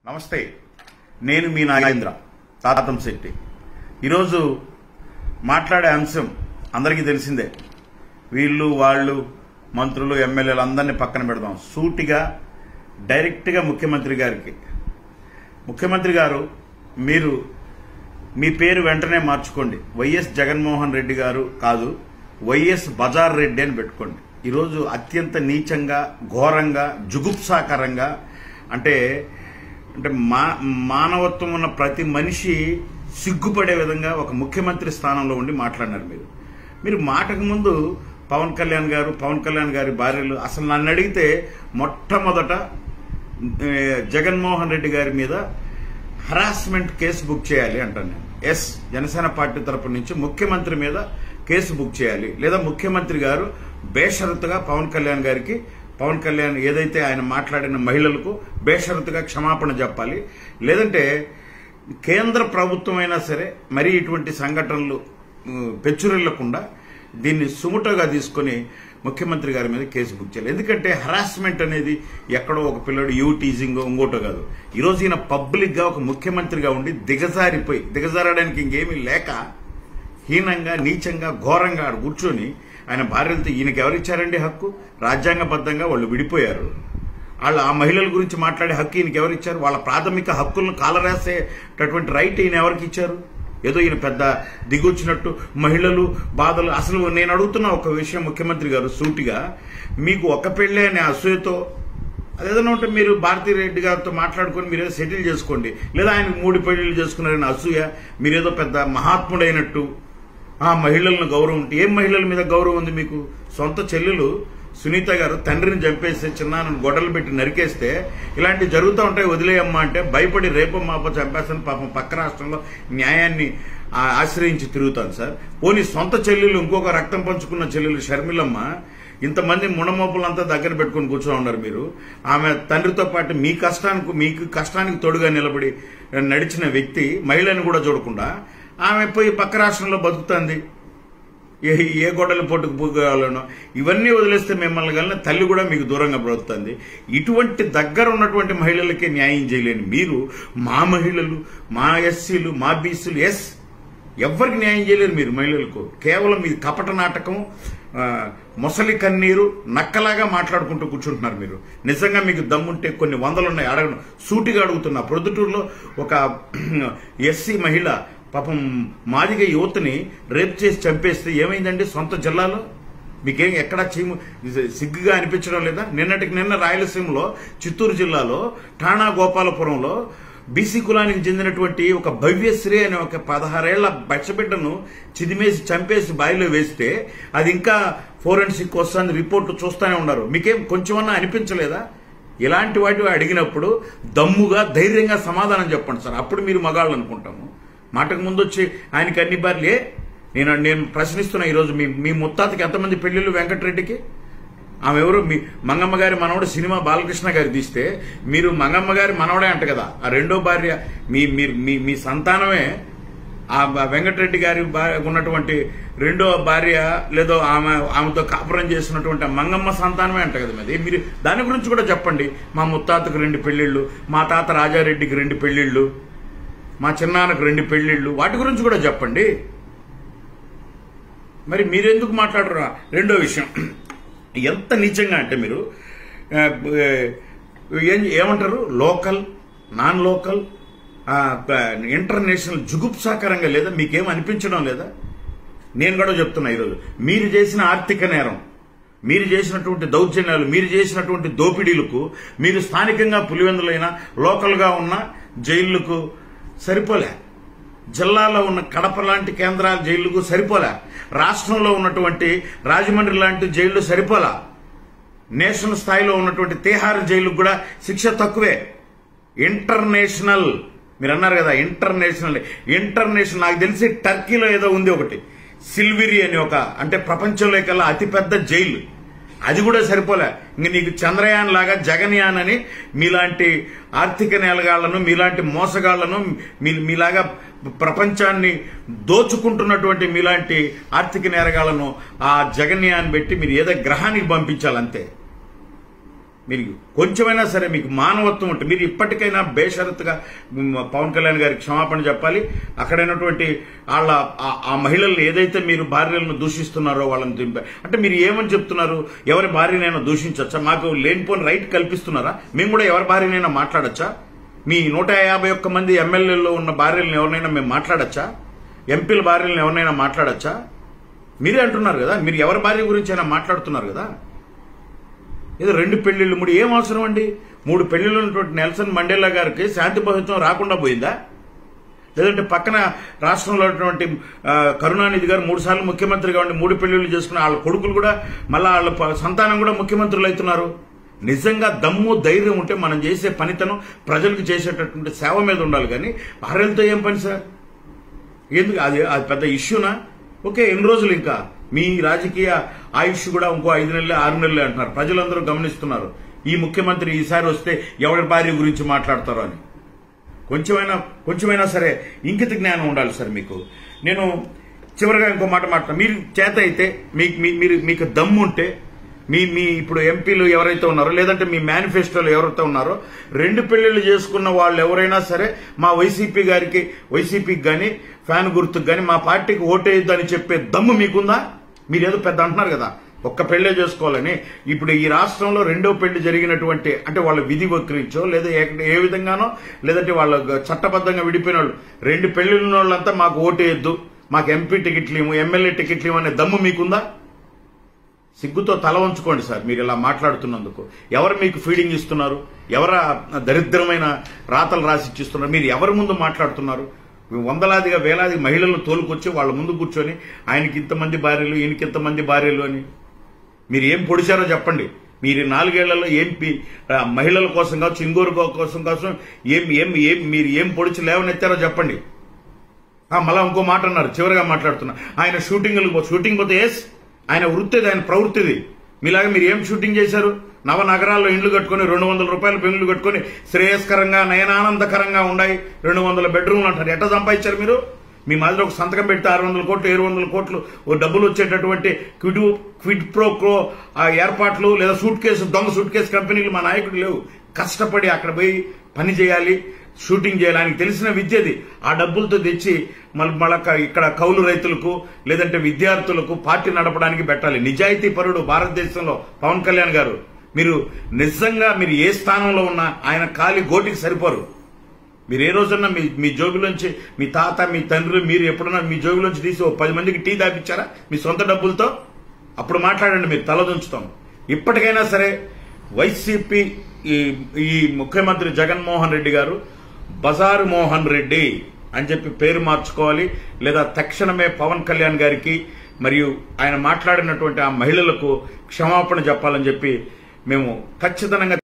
నమస్తే నేను మీ నాగేంద్ర తాతం శెట్టి ఈరోజు మాట్లాడే అంశం అందరికీ తెలిసిందే వీళ్ళు వాళ్ళు మంత్రులు ఎమ్మెల్యేలు అందరినీ పక్కన పెడదాం సూటిగా డైరెక్ట్గా ముఖ్యమంత్రి గారికి ముఖ్యమంత్రి గారు మీరు మీ పేరు వెంటనే మార్చుకోండి వైఎస్ జగన్మోహన్ రెడ్డి గారు కాదు వైఎస్ బజార్ రెడ్డి అని పెట్టుకోండి ఈరోజు అత్యంత నీచంగా ఘోరంగా జుగుప్సాకరంగా అంటే అంటే మా మానవత్వం ఉన్న ప్రతి మనిషి సిగ్గుపడే విధంగా ఒక ముఖ్యమంత్రి స్థానంలో ఉండి మాట్లాడినారు మీరు మీరు మాటకు ముందు పవన్ కళ్యాణ్ గారు పవన్ కళ్యాణ్ గారి భార్యలు అసలు నన్ను అడిగితే మొట్టమొదట ఏ, జగన్మోహన్ రెడ్డి గారి మీద హరాస్మెంట్ కేసు బుక్ చేయాలి అంటాను నేను ఎస్ జనసేన పార్టీ తరపు నుంచి ముఖ్యమంత్రి మీద కేసు బుక్ చేయాలి లేదా ముఖ్యమంత్రి గారు బేషరతుగా పవన్ కళ్యాణ్ గారికి పవన్ కళ్యాణ్ ఏదైతే ఆయన మాట్లాడిన మహిళలకు బేషరతుగా క్షమాపణ చెప్పాలి లేదంటే కేంద్ర ప్రభుత్వం అయినా సరే మరీ ఇటువంటి సంఘటనలు ఉమ్, పెచ్చురిల్లకుండా దీన్ని సుముటగా తీసుకొని ముఖ్యమంత్రి గారి మీద కేసు బుక్ చేయాలి ఎందుకంటే హరాస్మెంట్ అనేది ఎక్కడో ఒక పిల్లడు యూ టీజింగ్ ఇంకోటో కాదు ఈరోజు ఈయన పబ్లిక్ గా ఒక ముఖ్యమంత్రిగా ఉండి దిగజారిపోయి దిగజారడానికి ఇంకేమీ లేక హీనంగా నీచంగా ఘోరంగా ఆడ కూర్చొని ఆయన భార్యలతో ఈయనకి ఎవరిచ్చారండి హక్కు రాజ్యాంగబద్ధంగా వాళ్ళు విడిపోయారు వాళ్ళు ఆ మహిళల గురించి మాట్లాడే హక్కు ఈయనకి ఎవరిచ్చారు వాళ్ళ ప్రాథమిక హక్కులను కాలరాసేటటువంటి రైట్ ఈయన ఎవరికి ఇచ్చారు ఏదో ఈయన పెద్ద దిగొచ్చినట్టు మహిళలు బాధలు అసలు నేను అడుగుతున్న ఒక విషయం ముఖ్యమంత్రి గారు సూటిగా మీకు ఒక పెళ్ళే అనే అసూయతో అదేదైనా ఉంటే మీరు భారతీ రెడ్డి గారితో మాట్లాడుకొని మీరేదో సెటిల్ చేసుకోండి లేదా ఆయన మూడు పెళ్లిళ్ళు చేసుకున్నారని అసూయ మీరేదో పెద్ద మహాత్ముడైనట్టు ఆ మహిళలను గౌరవం ఉంటే ఏం మహిళల మీద గౌరవం ఉంది మీకు సొంత చెల్లెలు సునీత గారు తండ్రిని చంపేస్తే చిన్నాన్నను గొడవలు పెట్టి నరికేస్తే ఇలాంటివి జరుగుతూ ఉంటాయి వదిలేయమ్మా అంటే భయపడి రేపో మాపో చంపేస్తాను పాపం పక్క రాష్ట్రంలో న్యాయాన్ని ఆ- ఆశ్రయించి తిరుగుతాను సార్ పోనీ సొంత చెల్లెలు ఇంకొక రక్తం పంచుకున్న చెల్లెలు షర్మిలమ్మ ఇంతమంది మునమోపులంతా దగ్గర పెట్టుకుని కూర్చొని ఉన్నారు మీరు ఆమె తండ్రితో పాటు మీ కష్టానికి మీకు కష్టానికి తోడుగా నిలబడి నడిచిన వ్యక్తి మహిళని కూడా చూడకుండా ఆమె పోయి పక్క రాష్ట్రంలో బతుకుతుంది ఏ ఏ గొడవల పొట్టుకు పోగలనో ఇవన్నీ వదిలేస్తే మిమ్మల్ని కలిగిన తల్లి కూడా మీకు దూరంగా బ్రతుకుతుంది ఇటువంటి దగ్గర ఉన్నటువంటి మహిళలకే న్యాయం చేయలేని మీరు మా మహిళలు మా ఎస్సీలు మా బీసీలు ఎస్ ఎవరికి న్యాయం చేయలేరు మీరు మహిళలకు కేవలం మీ కపట నాటకం ఆ, మొసలి కన్నీరు నక్కలాగా మాట్లాడుకుంటూ కూర్చుంటున్నారు మీరు నిజంగా మీకు దమ్ముంటే కొన్ని వందలు ఉన్నాయి అడగను సూటిగా అడుగుతున్నా ప్రొద్దుటూరులో ఒక ఎస్సీ మహిళ పాపం మాదిగ యువతని రేప్ చేసి చంపేస్తే ఏమైందండి సొంత జిల్లాలో మీకేం ఎక్కడా చీము సిగ్గుగా అనిపించడం లేదా నిన్నటికి నిన్న రాయలసీమలో చిత్తూరు జిల్లాలో ఠాణా గోపాలపురంలో బీసీ కులానికి చెందినటువంటి ఒక భవ్యశ్రీ అనే ఒక పదహారేళ్ల బచ్చబిడ్డను చిదిమేసి చంపేసి బావిలో వేస్తే అది ఇంకా ఫోరెన్సిక్ వస్తుంది రిపోర్టు చూస్తూనే ఉన్నారు మీకేం కొంచెమన్నా అనిపించలేదా ఇలాంటి వాటి అడిగినప్పుడు దమ్ముగా ధైర్యంగా సమాధానం చెప్పండి సార్ అప్పుడు మీరు మగాళ్ళు అనుకుంటాము మాటకు ముందు వచ్చి ఆయనకి అన్ని బార్లే నేను నేను ప్రశ్నిస్తున్నా ఈరోజు మీ మీ ముత్తాతకి ఎంతమంది పెళ్లిళ్ళు వెంకటరెడ్డికి ఆమె ఎవరు మీ మంగమ్మ గారి మనవడు సినిమా బాలకృష్ణ గారి తీస్తే మీరు మంగమ్మ గారి మనవడే అంట కదా ఆ రెండో భార్య మీ మీరు మీ మీ సంతానమే ఆ బ- వెంకటరెడ్డి గారి భార్య ఉన్నటువంటి రెండో భార్య లేదో ఆమె ఆమెతో కాపురం చేసినటువంటి ఆ మంగమ్మ సంతానమే అంట కదా మరి మీరు దాని గురించి కూడా చెప్పండి మా ముత్తాతకు రెండు పెళ్లిళ్ళు మా తాత రాజారెడ్డికి రెండు పెళ్లిళ్ళు మా చిన్నాన్నకు రెండు పెళ్లిళ్ళు వాటి గురించి కూడా చెప్పండి మరి మీరెందుకు మాట్లాడరా రెండో విషయం ఎంత నీచంగా అంటే మీరు ఆ, ఏ, ఏం- ఏమంటారు లోకల్ నాన్ లోకల్ ఆ, ప- ఇంటర్నేషనల్ జుగుప్సాకరంగా లేదా మీకేం అనిపించడం లేదా నేను కూడా చెప్తున్నా ఈరోజు మీరు చేసిన ఆర్థిక నేరం మీరు చేసినటువంటి దౌర్జన్యాలు మీరు చేసినటువంటి దోపిడీలకు మీరు స్థానికంగా పులివెందులైనా లోకల్గా ఉన్న జైళ్లకు సరిపోలే జిల్లాలో ఉన్న కడప లాంటి కేంద్రాల జైళ్లకు సరిపోలే రాష్ట్రంలో ఉన్నటువంటి రాజమండ్రి లాంటి జైళ్లు సరిపోలా నేషనల్ స్థాయిలో ఉన్నటువంటి తీహార్ జైలుకు కూడా శిక్ష తక్కువే ఇంటర్నేషనల్ మీరు అన్నారు కదా ఇంటర్నేషనల్ ఇంటర్నేషనల్ నాకు తెలిసి టర్కీలో ఏదో ఉంది ఒకటి సిల్విరి అని ఒక అంటే ప్రపంచంలో కల్లా అతిపెద్ద జైలు అది కూడా సరిపోలే ఇంక నీకు చంద్రయాన్ లాగా జగన్యాన్ అని మీలాంటి ఆర్థిక నేలగాళ్లను మీలాంటి మోసగాళ్లను మీ మీలాగా ప్రపంచాన్ని దోచుకుంటున్నటువంటి మీలాంటి ఆర్థిక నేరగాళ్లను ఆ జగన్యాన్ని పెట్టి మీరు ఏదో గ్రహానికి పంపించాలంతే మీరు కొంచెమైనా సరే మీకు మానవత్వం ఉంటే మీరు ఇప్పటికైనా బేషరతుగా మ్, పవన్ కళ్యాణ్ గారికి క్షమాపణ చెప్పాలి అక్కడైనటువంటి వాళ్ళ ఆ- ఆ మహిళల్ని ఏదైతే మీరు భార్యలను దూషిస్తున్నారో వాళ్ళని దింప- అంటే మీరు ఏమని చెప్తున్నారు ఎవరి భార్యనైనా దూషించవచ్చా మాకు లేనిపోని రైట్ కల్పిస్తున్నారా మేము కూడా ఎవరి భార్యనైనా మాట్లాడచ్చా మీ నూట యాభై ఒక్క మంది ఎమ్మెల్యేల్లో ఉన్న భార్యలను ఎవరినైనా మేము మాట్లాడచ్చా ఎంపీల భార్యలను ఎవరినైనా మాట్లాడచ్చా మీరే అంటున్నారు కదా మీరు ఎవరి భార్య గురించి అయినా మాట్లాడుతున్నారు కదా ఏదో రెండు పెళ్లిళ్ళు మూడు ఏం అవసరం అండి మూడు పెళ్లిళ్ళు ఉన్నటువంటి నెల్సన్ మండేలా గారికి శాంతి బహుత్వం రాకుండా పోయిందా లేదంటే పక్కన రాష్ట్రంలో ఉన్నటువంటి ఆ, కరుణానిధి గారు మూడు సార్లు ముఖ్యమంత్రిగా ఉండి మూడు పెళ్లిళ్ళు చేసుకున్న వాళ్ళ కొడుకులు కూడా మళ్ళా వాళ్ళ ప- సంతానం కూడా ముఖ్యమంత్రులు అవుతున్నారు నిజంగా దమ్ము ధైర్యం ఉంటే మనం చేసే పనితనం ప్రజలకు చేసేటటువంటి సేవ మీద ఉండాలి కానీ భార్యలతో ఏం పని సార్ ఎందుకు అది అది పెద్ద ఇష్యూనా ఓకే ఎన్ని రోజులు ఇంకా మీ రాజకీయ ఆయుష్ కూడా ఇంకో ఐదు నెలలే ఆరు నెలలే అంటున్నారు ప్రజలందరూ గమనిస్తున్నారు ఈ ముఖ్యమంత్రి ఈసారి వస్తే ఎవరి భార్య గురించి మాట్లాడతారో అని కొంచెమైనా కొంచెమైనా సరే ఇంకిత జ్ఞానం ఉండాలి సార్ మీకు నేను చివరిగా ఇంకో మాట మాట్లాడ మీరు చేత అయితే మీ- మీ- మీరు మీకు దమ్ము ఉంటే మీ మీ ఇప్పుడు ఎంపీలు ఎవరైతే ఉన్నారో లేదంటే మీ మేనిఫెస్టోలో ఎవరైతే ఉన్నారో రెండు పెళ్లిళ్ళు చేసుకున్న వాళ్ళు ఎవరైనా సరే మా వైసీపీ గారికి వైసీపీకి గాని ఫ్యాన్ గుర్తుకు గాని మా పార్టీకి ఓటేయొద్దని చెప్పే దమ్ము మీకుందా మీరేదో పెద్ద అంటున్నారు కదా ఒక్క పెళ్లే చేసుకోవాలని ఇప్పుడు ఈ రాష్ట్రంలో రెండో పెళ్లి జరిగినటువంటి అంటే వాళ్ళ విధి వక్రించో లేదా ఏ- ఏ విధంగానో లేదంటే వాళ్ళ చట్టబద్ధంగా విడిపోయిన వాళ్ళు రెండు పెళ్లిళ్ళు ఉన్న వాళ్ళంతా మాకు ఓటేయద్దు మాకు ఎంపీ టికెట్లు ఇవ్వు ఎమ్మెల్యే టికెట్లు ఇవ్వు అనే దమ్ము మీకుందా సిగ్గుతో తల వంచుకోండి సార్ మీరు ఇలా మాట్లాడుతున్నందుకు ఎవరు మీకు ఫీడింగ్ ఇస్తున్నారు ఎవరు ఆ దరిద్రమైన రాతలు రాసి ఇచ్చిస్తున్నారు మీరు ఎవరి ముందు మాట్లాడుతున్నారు వందలాదిగా వేలాది మహిళలను తోలుకొచ్చి వాళ్ళ ముందు కూర్చొని ఆయనకి ఇంతమంది భార్యలు ఈయనకి ఇంతమంది భార్యలు అని మీరు ఏం పొడిచారో చెప్పండి మీరు ఈ నాలుగేళ్లలో ఏం పి- ఆ, మహిళల కోసం కావచ్చు ఇంగోరు కోసం కోసం ఏం ఏం ఏం మీరు ఏం పొడిచి లేవనెత్తారో చెప్పండి ఆ, మళ్ళా ఇంకో మాట అన్నారు చివరిగా మాట్లాడుతున్నా ఆయన షూటింగ్ షూటింగ్ పోతే ఎస్ ఆయన వృత్తిది ఆయన ప్రవృత్తిది మీలాగా మీరు ఏం షూటింగ్ చేశారు నవ నగరాల్లో ఇండ్లు కట్టుకొని రెండు వందల రూపాయలు పెండ్లు కట్టుకొని శ్రేయస్కరంగా నయనానందకరంగా ఉన్నాయి రెండు వందల బెడ్రూమ్లు అంటారు ఎట్లా సంపాదించారు మీరు మీ మాదిరి ఒక సంతకం పెడితే ఆరు వందల కోట్లు ఏడు వందల కోట్లు ఓ డబ్బులు వచ్చేటటువంటి క్విడ్ క్విడ్ ప్రో క్రో ఆ ఏర్పాట్లు లేదా సూట్ కేసు దొంగ సూట్ కేసు కంపెనీలు మా నాయకుడు లేవు కష్టపడి అక్కడ పోయి పని చేయాలి షూటింగ్ చేయాలి ఆయనకి తెలిసిన విద్యది ఆ డబ్బులతో తెచ్చి మళ్ళీ మళ్ళా క- ఇక్కడ కౌలు రైతులకు లేదంటే విద్యార్థులకు పార్టీ నడపడానికి పెట్టాలి నిజాయితీ పరుడు భారతదేశంలో పవన్ కళ్యాణ్ గారు మీరు నిజంగా మీరు ఏ స్థానంలో ఉన్నా ఆయన కాలి గోటికి సరిపోరు మీరు ఏ రోజున్నా మీ మీ జోబులోంచి మీ తాత మీ తండ్రి మీరు ఎప్పుడన్నా మీ జోబులోంచి తీసి ఓ పది మందికి టీ దాపించారా మీ సొంత డబ్బులతో అప్పుడు మాట్లాడండి మీరు తలదించుతాం ఇప్పటికైనా సరే వైసీపీ ఈ ఈ ముఖ్యమంత్రి జగన్మోహన్ రెడ్డి గారు బజారు మోహన్ రెడ్డి అని చెప్పి పేరు మార్చుకోవాలి లేదా తక్షణమే పవన్ కళ్యాణ్ గారికి మరియు ఆయన మాట్లాడినటువంటి ఆ మహిళలకు క్షమాపణ చెప్పాలని చెప్పి మేము ఖచ్చితంగా